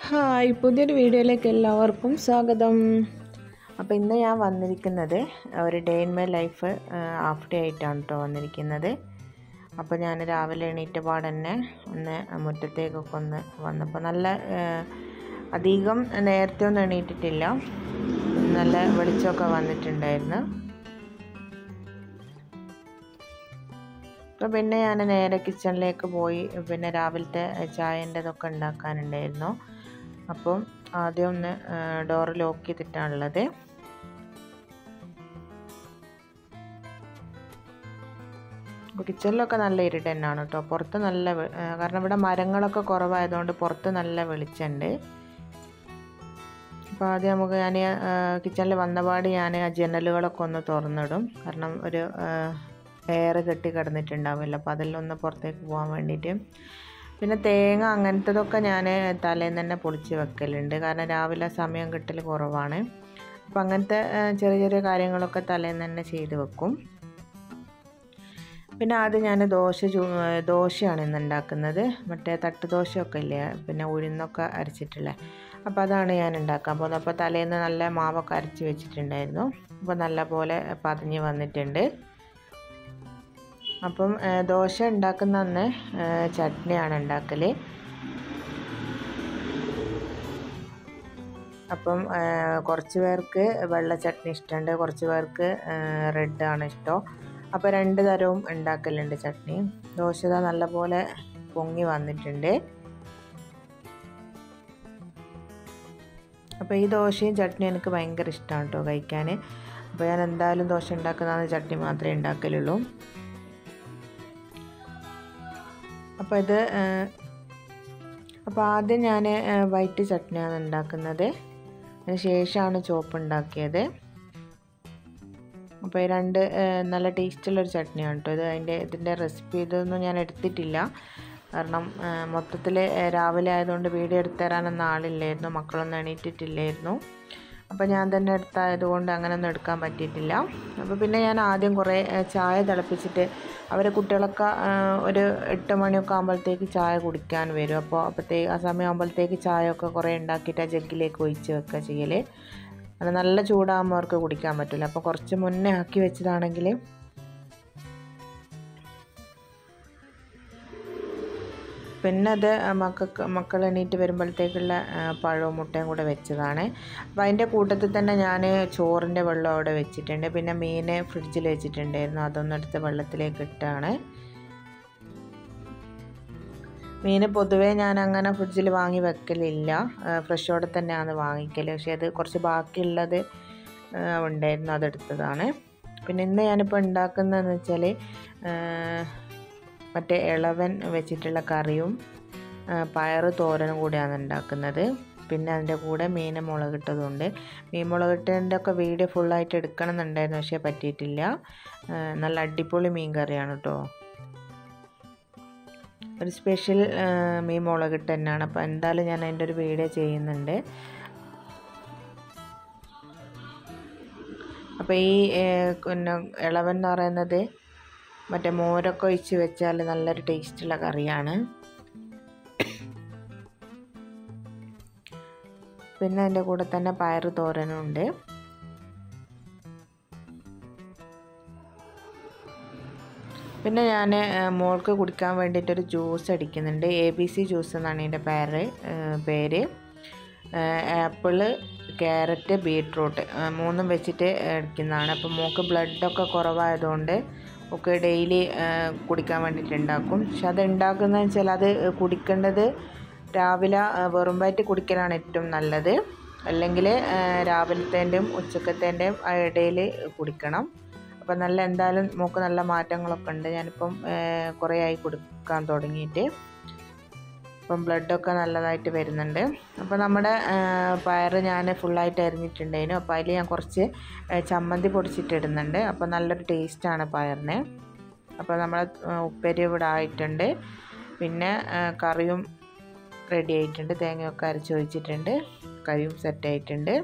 hi പുതിയൊരു വീഡിയോയിലേക്ക് എല്ലാവർക്കും സ്വാഗതം അപ്പോൾ ഇന്ന് ഞാൻ വന്നിരിക്കുന്നത് ഒരു day in my life half day ആയിട്ടാണ് കേട്ടോ വന്നിരിക്കുന്നത് അപ്പോൾ ഞാൻ രാവിലെ എണീറ്റ പാടെ തന്നെ ഒന്ന് മുറ്റത്തേക്കൊക്കെ ഒന്ന് വന്നപ്പോൾ നല്ല ആ, അധികം നേരത്തെ ഒന്നും എണീറ്റിട്ടില്ല നല്ല വെളിച്ചമൊക്കെ വന്നിട്ടുണ്ടായിരുന്നു അപ്പോൾ പിന്നെ ഞാൻ നേരെ കിച്ചണിലേക്ക് പോയി പിന്നെ രാവിലത്തെ ചായൻ്റെതൊക്കെ ഉണ്ടാക്കാനുണ്ടായിരുന്നു അപ്പം ആദ്യം ഒന്ന് ഡോർ ലോക്ക് ചെയ്തിട്ടാണുള്ളത് കിച്ചണിലൊക്കെ നല്ല ഇരുട്ട് തന്നെയാണ് കേട്ടോ പുറത്ത് നല്ല വെ- ആ, കാരണം ഇവിടെ മരങ്ങളൊക്കെ കുറവായതുകൊണ്ട് പുറത്ത് നല്ല വെളിച്ചമുണ്ട് അപ്പോൾ ആദ്യം നമുക്ക് ഞാൻ കിച്ചണിൽ വന്നപാട് ഞാൻ ആ ജനലുകളൊക്കെ ഒന്ന് തുറന്നിടും കാരണം ഒരു എയർ കെട്ടി കിടന്നിട്ടുണ്ടാവില്ല അപ്പോൾ അതെല്ലാം ഒന്ന് പുറത്തേക്ക് പോകാൻ വേണ്ടിയിട്ട് പിന്നെ തേങ്ങ അങ്ങനത്തതൊക്കെ ഞാൻ തലേന്ന് തന്നെ പൊളിച്ച് വെക്കലുണ്ട് കാരണം രാവിലെ സമയം കിട്ടൽ കുറവാണ് അപ്പോൾ അങ്ങനത്തെ ആ, ചെറിയ ചെറിയ കാര്യങ്ങളൊക്കെ തലേന്ന് തന്നെ ചെയ്ത് വെക്കും പിന്നെ ആദ്യം ഞാൻ ദോശ ചൂ ദോശയാണ് ഇന്ന് ഉണ്ടാക്കുന്നത് മറ്റേ തട്ട് ദോശയൊക്കെ ഇല്ലേ പിന്നെ ഉഴുന്നൊക്കെ അരച്ചിട്ടുള്ള അപ്പോൾ അതാണ് ഞാൻ ഉണ്ടാക്കാൻ പോകുന്നത് അപ്പോൾ തലേന്ന് നല്ല മാവൊക്കെ അരച്ച് വെച്ചിട്ടുണ്ടായിരുന്നു അപ്പോൾ നല്ല പോലെ പതിഞ്ഞ് വന്നിട്ടുണ്ട് അപ്പം ഏ, ദോശ ഉണ്ടാക്കുന്ന അന്ന് ഏ, ചട്നിയാണ് ഉണ്ടാക്കൽ അപ്പം ഏ, കുറച്ച് പേർക്ക് വെള്ള ചട്നി ഇഷ്ടമുണ്ട് കുറച്ച് പേർക്ക് റെഡ് ആണ് ഇഷ്ടം അപ്പോൾ രണ്ട് തരവും ഉണ്ടാക്കലുണ്ട് ചട്നി ദോശ ഇതാ നല്ലപോലെ പൊങ്ങി വന്നിട്ടുണ്ട് അപ്പോൾ ഈ ദോശയും ചട്നിയും എനിക്ക് ഭയങ്കര ഇഷ്ടമാണ് കേട്ടോ കഴിക്കാൻ അപ്പോൾ ഞാൻ എന്തായാലും ദോശ ഉണ്ടാക്കുന്നതാണ് ചട്നി മാത്രമേ ഉണ്ടാക്കലുള്ളൂ അപ്പോൾ ഇത് അപ്പോൾ ആദ്യം ഞാൻ വൈറ്റ് ചട്നിയാണ് ഉണ്ടാക്കുന്നത് അതിന് ശേഷമാണ് ചോപ്പ് ഉണ്ടാക്കിയത് അപ്പോൾ ഈ രണ്ട് ഏഹ്, നല്ല ടേസ്റ്റുള്ളൊരു ചട്നിയാണ് കേട്ടോ ഇത് അതിൻ്റെ ഇതിൻ്റെ റെസിപ്പി ഇതൊന്നും ഞാൻ എടുത്തിട്ടില്ല കാരണം മൊത്തത്തിൽ രാവിലെ ആയതുകൊണ്ട് വീഡിയോ എടുത്തു തരാനൊന്നും ആളില്ലായിരുന്നു മക്കളൊന്നും എണീറ്റിട്ടില്ലായിരുന്നു അപ്പോൾ ഞാൻ തന്നെ എടുത്തായതുകൊണ്ട് അങ്ങനെയൊന്നും എടുക്കാൻ പറ്റിയിട്ടില്ല അപ്പോൾ പിന്നെ ഞാൻ ആദ്യം കുറേ ഏഹ്, ചായ തിളപ്പിച്ചിട്ട് അവരെ കുട്ടികളൊക്കെ ഏഹ്, ഒരു എട്ട് മണിയൊക്കെ ആകുമ്പോഴത്തേക്ക് ചായ കുടിക്കാൻ വരും അപ്പോൾ അപ്പോഴത്തേക്ക് ആ സമയം ആകുമ്പോഴത്തേക്ക് ചായയൊക്കെ കുറേ ഉണ്ടാക്കിയിട്ട് ആ ജഗ്ഗിലേക്ക് ഒഴിച്ച് വെക്കുക ചെയ്യൽ അത് നല്ല ചൂടാകുമ്പോൾ അവർക്ക് കുടിക്കാൻ പറ്റില്ല അപ്പോൾ കുറച്ച് മുന്നേ ആക്കി വെച്ചതാണെങ്കിൽ പിന്നെ അത് മക്കൾക്ക് മക്കൾ എണീറ്റ് വരുമ്പോഴത്തേക്കുള്ള ആ, പഴവും മുട്ടയും കൂടെ വെച്ചതാണ് അപ്പോൾ അതിൻ്റെ കൂട്ടത്തിൽ തന്നെ ഞാൻ ചോറിൻ്റെ വെള്ളം അവിടെ വെച്ചിട്ടുണ്ട് പിന്നെ മീൻ ഫ്രിഡ്ജിൽ വെച്ചിട്ടുണ്ടായിരുന്നു അതൊന്നും എടുത്ത് വെള്ളത്തിലേക്ക് ഇട്ടാണ് മീൻ പൊതുവേ ഞാൻ അങ്ങനെ ഫ്രിഡ്ജിൽ വാങ്ങി വെക്കലില്ല ഫ്രഷോടെ തന്നെയാണ് വാങ്ങിക്കൽ പക്ഷേ അത് കുറച്ച് ബാക്കിയുള്ളത് ആ, ഉണ്ടായിരുന്നു അതെടുത്തതാണ് പിന്നെ ഇന്ന് ഞാനിപ്പോൾ ഉണ്ടാക്കുന്നതെന്ന് വെച്ചാൽ മറ്റേ ഇളവൻ വെച്ചിട്ടുള്ള കറിയും ആ, പയറ് തോരനും കൂടിയാണ് ഉണ്ടാക്കുന്നത് പിന്നെ അതിൻ്റെ കൂടെ മീൻ മുളകിട്ടതുണ്ട് മീൻ മുളകിട്ടതിൻ്റെ ഒക്കെ വീഡിയോ ഫുള്ളായിട്ട് എടുക്കണം എന്നുണ്ടായിരുന്നു പക്ഷേ പറ്റിയിട്ടില്ല ആ, നല്ല അടിപൊളി മീൻ കറിയാണ് കേട്ടോ ഒരു സ്പെഷ്യൽ മീൻ മുളകിട്ട് തന്നെയാണ് അപ്പോൾ എന്തായാലും ഞാൻ അതിൻ്റെ ഒരു വീഡിയോ ചെയ്യുന്നുണ്ട് അപ്പോൾ ഈ ഏഹ്, പിന്നെ ഇളവൻ എന്ന് പറയുന്നത് മറ്റേ മോരൊക്കെ ഒഴിച്ച് വെച്ചാൽ നല്ലൊരു ടേസ്റ്റുള്ള കറിയാണ് പിന്നെ അതിൻ്റെ കൂടെ തന്നെ പയറ് തോരനും ഉണ്ട് പിന്നെ ഞാൻ മോൾക്ക് കുടിക്കാൻ വേണ്ടിയിട്ടൊരു ജ്യൂസ് അടിക്കുന്നുണ്ട് എ ബി സി ജ്യൂസ് എന്നാണ് ഇതിൻ്റെ പേര് ഏഹ് പേര് ആപ്പിള് ക്യാരറ്റ് ബീട്രൂട്ട് ഏഹ് മൂന്നും വെച്ചിട്ട് അടിക്കുന്നതാണ് അപ്പം മോൾക്ക് ബ്ലഡൊക്കെ കുറവായതുകൊണ്ട് ഒക്കെ ഡെയിലി കുടിക്കാൻ വേണ്ടിയിട്ട് ഉണ്ടാക്കും പക്ഷെ അത് ഉണ്ടാക്കുന്നതെന്ന് വെച്ചാൽ അത് കുടിക്കേണ്ടത് രാവിലെ ഏഹ് വെറും വയറ്റ് കുടിക്കലാണ് ഏറ്റവും നല്ലത് അല്ലെങ്കിൽ രാവിലത്തേൻ്റെയും ഉച്ചക്കത്തേൻ്റെയും ഇടയിൽ കുടിക്കണം അപ്പം നല്ല എന്തായാലും മോക്ക് നല്ല മാറ്റങ്ങളൊക്കെ ഉണ്ട് ഞാനിപ്പം ഏഹ്, കുറേ ആയി കൊടുക്കാൻ തുടങ്ങിയിട്ട് അപ്പം ബ്ലഡൊക്കെ നല്ലതായിട്ട് വരുന്നുണ്ട് അപ്പോൾ നമ്മുടെ ഏഹ്, പയറ് ഞാൻ ഫുള്ളായിട്ട് അരിഞ്ഞിട്ടുണ്ടായിരുന്നു അപ്പോൾ അതിൽ ഞാൻ കുറച്ച് ഏഹ്, ചമ്മന്തി പൊടിച്ചിട്ടിടുന്നുണ്ട് അപ്പോൾ നല്ലൊരു ടേസ്റ്റാണ് പയറിന് അപ്പോൾ നമ്മളെ ഏഹ്, ഉപ്പേരി ഇവിടെ ആയിട്ടുണ്ട് പിന്നെ ഏഹ്, കറിയും റെഡി ആയിട്ടുണ്ട് തേങ്ങയൊക്കെ അരച്ച് ഒഴിച്ചിട്ടുണ്ട് കറിയും സെറ്റ് ആയിട്ടുണ്ട്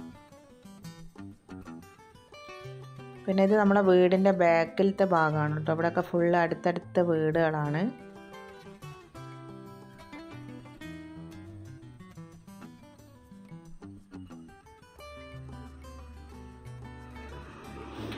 പിന്നെ ഇത് നമ്മുടെ വീടിൻ്റെ ബാക്കിലത്തെ ഭാഗമാണ് കേട്ടോ ഇവിടെയൊക്കെ ഫുള്ള് അടുത്തടുത്ത വീടുകളാണ്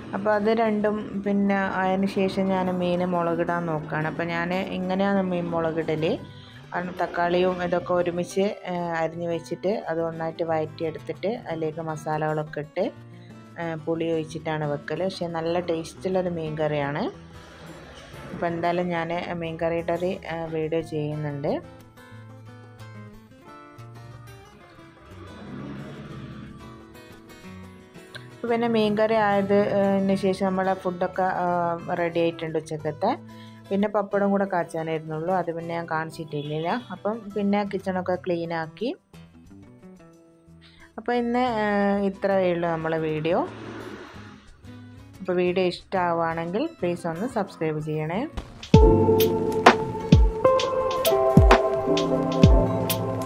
അപ്പോൾ അത് രണ്ടും പിന്നെ അതിന് ശേഷം ഞാൻ മീൻ മുളകിടാൻ നോക്കുകയാണ് അപ്പോൾ ഞാൻ ഇങ്ങനെയാണ് മീൻ മുളകിടൽ കാരണം തക്കാളിയും ഇതൊക്കെ ഒരുമിച്ച് അരിഞ്ഞ് വെച്ചിട്ട് അത് ഒന്നായിട്ട് വഴറ്റിയെടുത്തിട്ട് അതിലേക്ക് മസാലകളൊക്കെ ഇട്ട് പുളി ഒഴിച്ചിട്ടാണ് വെക്കൽ പക്ഷേ നല്ല ടേസ്റ്റുള്ളൊരു മീൻ കറിയാണ് അപ്പോൾ എന്തായാലും ഞാൻ മീൻ കറിയുടെ ഒരു വീഡിയോ ചെയ്യുന്നുണ്ട് പിന്നെ മീൻ കറി ആയതിന് ശേഷം നമ്മളെ ഫുഡൊക്കെ റെഡി ആയിട്ടുണ്ട് ഉച്ചക്കത്തെ പിന്നെ പപ്പടം കൂടെ കാച്ചാനായിരുന്നുള്ളൂ അത് പിന്നെ ഞാൻ കാണിച്ചിട്ടില്ല അപ്പം പിന്നെ കിച്ചണൊക്കെ ക്ലീൻ ആക്കി അപ്പോൾ ഇന്ന് ഇത്രയേ ഉള്ളൂ നമ്മളെ വീഡിയോ അപ്പോൾ വീഡിയോ ഇഷ്ടമാവുകയാണെങ്കിൽ പ്ലീസ് ഒന്ന് സബ്സ്ക്രൈബ് ചെയ്യണേ